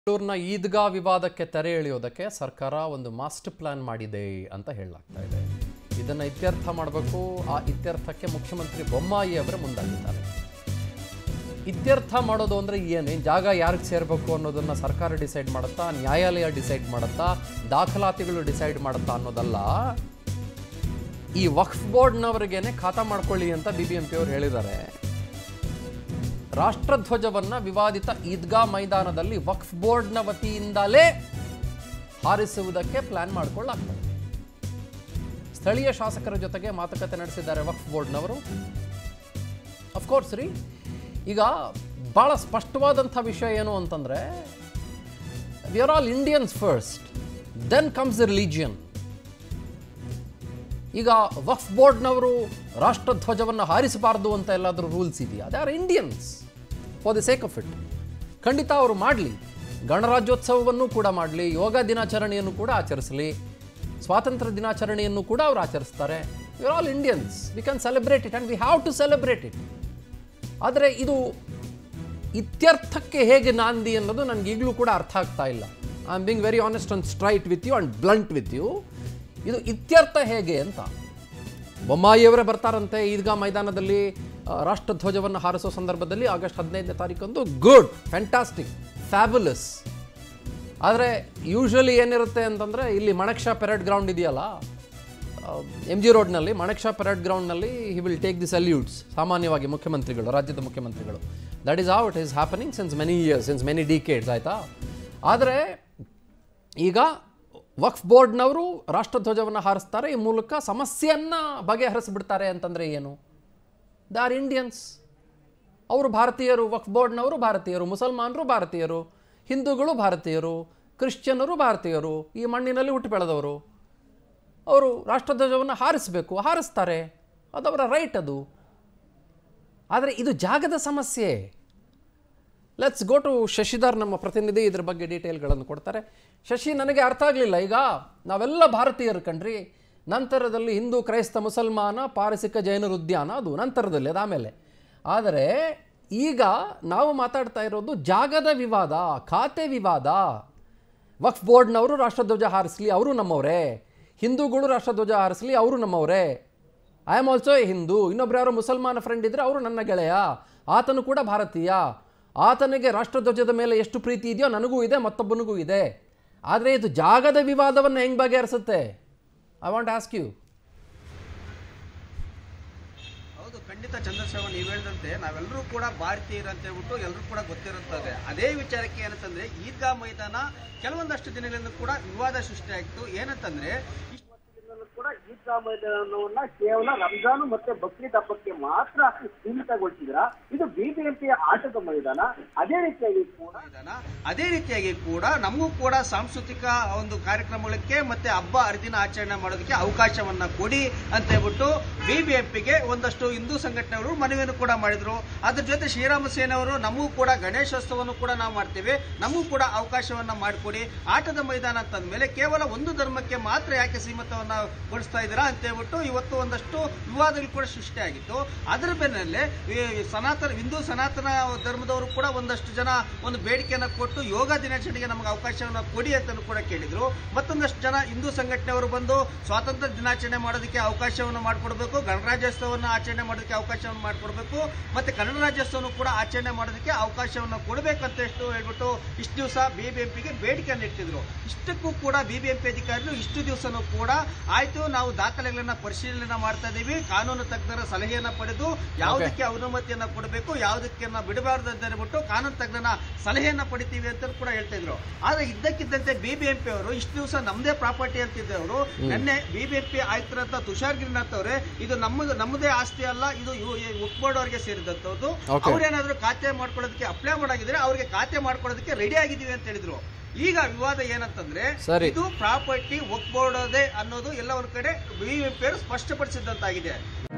ಬೆಂಗಳೂರಿನ ಈದ್ಗಾ ವಿವಾದಕ್ಕೆ ತೆರೆ ಎಳೆಯೋದಕ್ಕೆ ಸರ್ಕಾರ ಒಂದು ಮಾಸ್ಟರ್ ಪ್ಲಾನ್ ಮಾಡಿದೆ ಅಂತ ಹೇಳಲಾಗ್ತಾ ಇದೆ ಇದನ್ನು ಇತ್ಯರ್ಥ ಮಾಡಬೇಕು ಆ ಇತ್ಯರ್ಥಕ್ಕೆ ಮುಖ್ಯಮಂತ್ರಿ ಬೊಮ್ಮಾಯಿ ಅವರೇ ಮುಂದಾಗಿದ್ದಾರೆ ಇತ್ಯರ್ಥ ಮಾಡೋದು ಅಂದರೆ ಏನು ಜಾಗ ಯಾರಿಗೆ ಸೇರಬೇಕು ಅನ್ನೋದನ್ನು ಸರ್ಕಾರ ಡಿಸೈಡ್ ಮಾಡುತ್ತಾ ನ್ಯಾಯಾಲಯ ಡಿಸೈಡ್ ಮಾಡುತ್ತಾ ದಾಖಲಾತಿಗಳು ಡಿಸೈಡ್ ಮಾಡುತ್ತಾ ಅನ್ನೋದಲ್ಲ ಈ ವಕ್ಫ್ ಬೋರ್ಡ್ನವರಿಗೇನೆ ಖಾತಾ ಮಾಡ್ಕೊಳ್ಳಿ ಅಂತ ಬಿ ಬಿ ಎಂ ಪಿ ಅವರು ಹೇಳಿದ್ದಾರೆ ರಾಷ್ಟ್ರಧ್ವಜವನ್ನ ವಿವಾದಿತ ಈದ್ಗಾ ಮೈದಾನದಲ್ಲಿ ವಕ್ಫ್ ಬೋರ್ಡ್ನ ವತಿಯಿಂದಲೇ ಹಾರಿಸುವುದಕ್ಕೆ ಪ್ಲಾನ್ ಮಾಡಿಕೊಳ್ಳಲಾಗ್ತದೆ ಸ್ಥಳೀಯ ಶಾಸಕರ ಜೊತೆಗೆ ಮಾತುಕತೆ ನಡೆಸಿದ್ದಾರೆ ವಕ್ಫ್ ಬೋರ್ಡ್ನವರು ಅಫ್ಕೋರ್ಸ್ ರೀ ಈಗ ಭಾಳ ಸ್ಪಷ್ಟವಾದಂಥ ವಿಷಯ ಏನು ಅಂತಂದರೆ we are all Indians first then comes the religion ಈಗ ವಕ್ಫ್ ಬೋರ್ಡ್ನವರು ರಾಷ್ಟ್ರಧ್ವಜವನ್ನು ಹಾರಿಸಬಾರ್ದು ಅಂತ ಎಲ್ಲಾದರೂ ರೂಲ್ಸ್ ಇದೆಯಾ they are Indians for the sake of it ಖಂಡಿತ ಅವರು ಮಾಡಲಿ ಗಣರಾಜ್ಯೋತ್ಸವವನ್ನು ಕೂಡ ಮಾಡಲಿ ಯೋಗ ದಿನಾಚರಣೆಯನ್ನು ಕೂಡ ಆಚರಿಸಲಿ ಸ್ವಾತಂತ್ರ್ಯ ದಿನಾಚರಣೆಯನ್ನು ಕೂಡ ಅವರು ಆಚರಿಸ್ತಾರೆ we are all Indians we can celebrate it and we have to celebrate it ಆದರೆ ಇದು ಇತ್ಯರ್ಥಕ್ಕೆ ಹೇಗೆ ನಾಂದಿ ಅನ್ನೋದು ನನಗೆ ಈಗಲೂ ಕೂಡ ಅರ್ಥ ಆಗ್ತಾ ಇಲ್ಲ I am being very honest and straight with you and blunt with you ಇದು ಇತ್ಯರ್ಥ ಹೇಗೆ ಅಂತ ಬೊಮ್ಮಾಯಿಯವರೇ ಬರ್ತಾರಂತೆ ಈದ್ಗಾ ಮೈದಾನದಲ್ಲಿ ಆ, ರಾಷ್ಟ್ರಧ್ವಜವನ್ನು ಹಾರಿಸೋ ಸಂದರ್ಭದಲ್ಲಿ ಆಗಸ್ಟ್ ಹದಿನೈದನೇ ತಾರೀಕಂದು ಗುಡ್ ಫ್ಯಾಂಟಾಸ್ಟಿಕ್ ಫ್ಯಾಬುಲಸ್ ಆದರೆ ಯೂಶ್ವಲಿ ಏನಿರುತ್ತೆ ಅಂತಂದರೆ ಇಲ್ಲಿ ಮಣಕ್ಷಾ ಪೆರೇಡ್ ಗ್ರೌಂಡ್ ಇದೆಯಲ್ಲ ಎಮ್ ಜಿ ರೋಡ್ನಲ್ಲಿ ಮಣಕ್ಷಾ ಪೆರೇಡ್ ಗ್ರೌಂಡ್ನಲ್ಲಿ he will take the salutes ಸಾಮಾನ್ಯವಾಗಿ ಮುಖ್ಯಮಂತ್ರಿಗಳು ರಾಜ್ಯದ ಮುಖ್ಯಮಂತ್ರಿಗಳು that is how it is happening since many years since many decades ಆಯಿತಾ ಆದರೆ ಈಗ ವಕ್ಫ್ ಬೋರ್ಡ್ನವರು ರಾಷ್ಟ್ರಧ್ವಜವನ್ನು ಹಾರಿಸ್ತಾರೆ ಈ ಮೂಲಕ ಸಮಸ್ಯೆಯನ್ನು ಬಗೆಹರಿಸ್ಬಿಡ್ತಾರೆ ಅಂತಂದರೆ ಏನು ದ ಆರ್ ಇಂಡಿಯನ್ಸ್ ಅವರು ಭಾರತೀಯರು ವಕ್ಫ್ ಬೋರ್ಡ್ನವರು ಭಾರತೀಯರು ಮುಸಲ್ಮಾನರು ಭಾರತೀಯರು ಹಿಂದೂಗಳು ಭಾರತೀಯರು ಕ್ರಿಶ್ಚಿಯನ್ನರು ಭಾರತೀಯರು ಈ ಮಣ್ಣಿನಲ್ಲಿ ಹುಟ್ಟು ಬೆಳೆದವರು ಅವರು ರಾಷ್ಟ್ರಧ್ವಜವನ್ನು ಹಾರಿಸಬೇಕು ಹಾರಿಸ್ತಾರೆ ಅದವರ ರೈಟ್ ಅದು ಆದರೆ ಇದು ಜಾಗದ ಸಮಸ್ಯೆ ಲೆಟ್ಸ್ ಗೋ ಟು ಶಶಿಧರ್ ನಮ್ಮ ಪ್ರತಿನಿಧಿ ಇದ್ರ ಬಗ್ಗೆ ಡೀಟೇಲ್ಗಳನ್ನು ಕೊಡ್ತಾರೆ ಶಶಿ ನನಗೆ ಅರ್ಥ ಆಗಲಿಲ್ಲ ಈಗ ನಾವೆಲ್ಲ ಭಾರತೀಯರು ಕಣ್ರಿ ನಂತರದಲ್ಲಿ ಹಿಂದೂ ಕ್ರೈಸ್ತ ಮುಸಲ್ಮಾನ ಪಾರಸಿಕ ಜೈನರ ಉದ್ಯಾನ ಅದು ನಂತರದಲ್ಲಿ ಅದಾಮೇಲೆ ಆದರೆ ಈಗ ನಾವು ಮಾತಾಡ್ತಾ ಇರೋದು ಜಾಗದ ವಿವಾದ ಖಾತೆ ವಿವಾದ ವಕ್ಫ್ ಬೋರ್ಡ್ನವರು ರಾಷ್ಟ್ರಧ್ವಜ ಹಾರಿಸಲಿ ಅವರು ನಮ್ಮವರೇ ಹಿಂದೂಗಳು ರಾಷ್ಟ್ರಧ್ವಜ ಹಾರಿಸಲಿ ಅವರು ನಮ್ಮವರೇ I am also a Hindu ಇನ್ನೊಬ್ರು ಯಾರೋ ಮುಸಲ್ಮಾನ ಫ್ರೆಂಡ್ ಇದ್ದರೆ ಅವರು ನನ್ನ ಗೆಳೆಯ ಆತನು ಕೂಡ ಭಾರತೀಯ ಆತನಿಗೆ ರಾಷ್ಟ್ರಧ್ವಜದ ಮೇಲೆ ಎಷ್ಟು ಪ್ರೀತಿ ಇದೆಯೋ ನನಗೂ ಇದೆ ಮತ್ತೊಬ್ಬನಿಗೂ ಇದೆ ಆದರೆ ಇದು ಜಾಗದ ವಿವಾದವನ್ನು ಹೆಂಗೆ ಬಗೆಹರಿಸುತ್ತೆ ಐ ವಾಂಟ್ ಆಸ್ಕ್ ಯು ಹೌದು ಖಂಡಿತ ಚಂದ್ರಶೇಖರ್ ನೀವು ಹೇಳಿದಂತೆ ನಾವೆಲ್ಲರೂ ಕೂಡ ಭಾರತೀಯರು ಅಂತ ಹೇಳ್ಬಿಟ್ಟು ಎಲ್ಲರೂ ಕೂಡ ಗೊತ್ತಿರುತ್ತದೆ ಅದೇ ವಿಚಾರಕ್ಕೆ ಏನಂತಂದ್ರೆ ಈದ್ಗಾ ಮೈದಾನ ಕೆಲವೊಂದಷ್ಟು ದಿನಗಳಿಂದ ಕೂಡ ವಿವಾದ ಸೃಷ್ಟಿಯಾಗಿತ್ತು ಏನಂತಂದ್ರೆ ಇಷ್ಟು ವರ್ಷದಿಂದಲೂ ಕೂಡ ಈದ್ಗಾ ಮೈದಾನವನ್ನ ಕೇವಲ ರಂಜಾನು ಮತ್ತೆ ಬಕ್ರೀದ್ ಹಬ್ಬಕ್ಕೆ ಮಾತ್ರ ಸೀಮಿತಗೊಳಿಸಿದ್ರ ಇದು ಬಿಬಿಎಂಪಿಯ ಆಟದ ಮೈದಾನ ಅದೇ ರೀತಿಯಾಗಿ ಕೂಡ ಮೈದಾನ ಅದೇ ರೀತಿಯಾಗಿ ಕೂಡ ನಮಗೂ ಕೂಡ ಸಾಂಸ್ಕೃತಿಕ ಒಂದು ಕಾರ್ಯಕ್ರಮಗಳಿಗೆ ಮತ್ತೆ ಹಬ್ಬ ಹರಿದಿನ ಆಚರಣೆ ಮಾಡೋದಕ್ಕೆ ಅವಕಾಶವನ್ನ ಕೊಡಿ ಅಂತ ಹೇಳ್ಬಿಟ್ಟು ಬಿಬಿಎಂಪಿಗೆ ಒಂದಷ್ಟು ಹಿಂದೂ ಸಂಘಟನೆಗಳು ಮನವಿಯನ್ನು ಕೂಡ ಮಾಡಿದ್ರು ಅದ್ರ ಜೊತೆ ಶ್ರೀರಾಮ ಸೇನೆಯವರು ನಮಗೂ ಕೂಡ ಗಣೇಶೋತ್ಸವವನ್ನು ಕೂಡ ನಾವು ಮಾಡ್ತೇವೆ ನಮಗೂ ಕೂಡ ಅವಕಾಶವನ್ನ ಮಾಡಿಕೊಡಿ ಆಟದ ಮೈದಾನ ಅಂತಂದ್ಮೇಲೆ ಕೇವಲ ಒಂದು ಧರ್ಮಕ್ಕೆ ಮಾತ್ರ ಯಾಕೆ ಸೀಮಿತವನ್ನ ಗೊಳಿಸ್ತಾ ಇದ್ದೀರಾ ಅಂತ ಹೇಳ್ಬಿಟ್ಟು ಇವತ್ತು ಒಂದಷ್ಟು ವಿವಾದಗಳು ಕೂಡ ಸೃಷ್ಟಿಯಾಗಿತ್ತು ಅದರ ಬೆನ್ನಲ್ಲೇ ಈ ಸನಾತನ ಹಿಂದೂ ಸನಾತನ ಧರ್ಮದವರು ಕೂಡ ಒಂದಷ್ಟು ಜನ ಒಂದು ಬೇಡಿಕೆಯನ್ನ ಕೊಟ್ಟು ಯೋಗ ದಿನಾಚರಣೆಗೆ ನಮಗೆ ಅವಕಾಶವನ್ನ ಕೊಡಿ ಅಂತ ಕೂಡ ಕೇಳಿದ್ರು ಮತ್ತೊಂದಷ್ಟು ಜನ ಹಿಂದೂ ಸಂಘಟನೆಯವರು ಬಂದು ಸ್ವಾತಂತ್ರ್ಯ ದಿನಾಚರಣೆ ಮಾಡೋದಕ್ಕೆ ಅವಕಾಶವನ್ನು ಮಾಡಿಕೊಡ್ಬೇಕು ಗಣರಾಜ್ಯೋತ್ಸವವನ್ನು ಆಚರಣೆ ಮಾಡೋದಕ್ಕೆ ಅವಕಾಶವನ್ನು ಮಾಡಿಕೊಡ್ಬೇಕು ಮತ್ತೆ ಕನ್ನಡ ರಾಜ್ಯೋತ್ಸವವನ್ನು ಕೂಡ ಆಚರಣೆ ಮಾಡೋದಕ್ಕೆ ಅವಕಾಶವನ್ನು ಕೊಡಬೇಕಂತ ಎಷ್ಟು ಹೇಳ್ಬಿಟ್ಟು ಇಷ್ಟು ದಿವಸ ಬಿಬಿಎಂಪಿಗೆ ಬೇಡಿಕೆಯನ್ನು ಇಟ್ಟಿದ್ರು ಇಷ್ಟಕ್ಕೂ ಕೂಡ ಬಿಬಿಎಂಪಿ ಅಧಿಕಾರಿಗಳು ಇಷ್ಟು ದಿವಸನೂ ಕೂಡ ಆಯ್ತು ನಾವು ದಾಖಲೆಗಳನ್ನ ಪರಿಶೀಲನೆ ಮಾಡ್ತಾ ಇದೀವಿ ಕಾನೂನು ತಜ್ಞರ ಸಲಹೆಯನ್ನ ಪಡೆದು ಯಾವುದಕ್ಕೆ ಅನುಮತಿಯನ್ನ ಕೊಡಬೇಕು ಯಾವುದಕ್ಕೆ ಬಿಡಬಾರ್ದು ಅಂತ ಹೇಳ್ಬಿಟ್ಟು ಕಾನೂನು ತಜ್ಞನ ಸಲಹೆಯನ್ನ ಪಡಿತೀವಿ ಅಂತ ಕೂಡ ಹೇಳ್ತಾ ಇದ್ರು ಆದ್ರೆ ಇದ್ದಕ್ಕಿದ್ದಂತೆ ಬಿಬಿಎಂಪಿ ಅವರು ಇಷ್ಟು ದಿವಸ ನಮ್ಮದೇ ಪ್ರಾಪರ್ಟಿ ಅಂತಿದ್ದವರು ನಿನ್ನೆ ಬಿಬಿಎಂಪಿ ಆಯುಕ್ತರಂತ ತುಷಾರ್ ಗಿರಿನಾಥ್ ಅವರೇ ಇದು ನಮ್ಮದು ನಮ್ಮದೇ ಆಸ್ತಿ ಅಲ್ಲ ಇದು ಉಕ್ಬೋರ್ಡ್ ಅವರಿಗೆ ಸೇರಿದಂತದ್ದು Okay. ಅವ್ರೇನಾದ್ರೂ ಖಾತೆ ಮಾಡ್ಕೊಳ್ಳೋದಕ್ಕೆ ಅಪ್ಲೈ ಮಾಡಾಗಿದ್ರೆ ಅವ್ರಿಗೆ ಖಾತೆ ಮಾಡ್ಕೊಳ್ಳೋದಕ್ಕೆ ರೆಡಿ ಆಗಿದೀವಿ ಅಂತ ಹೇಳಿದ್ರು ಈಗ ವಿವಾದ ಏನಂತಂದ್ರೆ ಸರಿ. ಇದು ಪ್ರಾಪರ್ಟಿ ಒಕ್ಬೋರ್ಡೋದೇ ಅನ್ನೋದು ಎಲ್ಲ ಒಂದ್ ಕಡೆ ಬಿಬಿಎಂಪಿ ಅವರು ಸ್ಪಷ್ಟಪಡಿಸಿದಂತಾಗಿದೆ